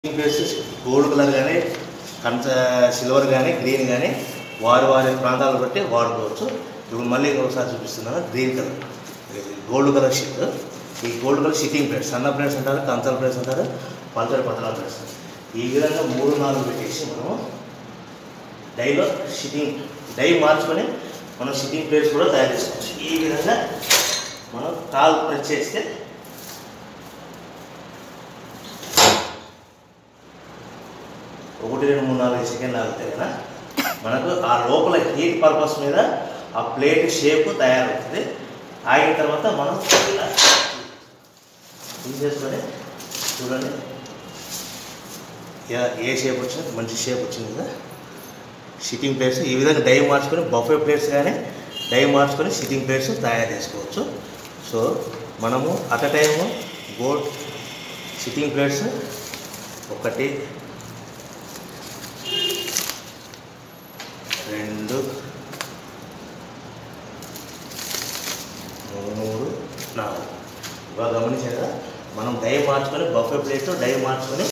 place gold colour కానీ కంచ silver కానీ green కానీ వారి వారి ప్రాంతాలు బట్టి వాడుకోవచ్చు ఇప్పుడు మళ్ళీ ఒకసారి చూపిస్తున్నాను గ్రీన్ కలర్ ఇది గోల్డ్ కలర్ షీట్ ఈ గోల్డ్ కలర్ షీటింగ్ ప్లేట్స్ సన్న ప్లేట్స్ అంటారు కంచాల ప్లేట్స్ అంటారు పంచడి పతనాల ప్లేట్స్ ఈ విధంగా మూడు నాలుగు పెట్టేసి మనము డైలో షీటింగ్ డై మార్చుకొని మనం షీటింగ్ ప్లేట్స్ కూడా తయారు చేసుకోవచ్చు ఈ విధంగా మనం కాల్ ప్రెస్ చేస్తే ఒకటి రెండు మూడు నాలుగు సెకండ్లు ఆగితే కదా మనకు ఆ లోపల హీట్ పర్పస్ మీద ఆ ప్లేట్ షేప్ తయారవుతుంది ఆగిన తర్వాత మనం ఇలా తీసేసుకొని చూడండి ఏ- ఏ షేప్ వచ్చింది మంచి షేప్ వచ్చింది కదా సిట్టింగ్ ప్లేట్స్ ఈ విధంగా డై మార్చుకొని బఫే ప్లేట్స్ కానీ డై మార్చుకొని సిట్టింగ్ ప్లేట్స్ తయారు చేసుకోవచ్చు సో మనము at a time gold sitting plates ఒకటి రెండు మూడు నాలుగు బాగా గమనించారా మనం డై మార్చుకొని బఫే ప్లేట్ డై మార్చుకొని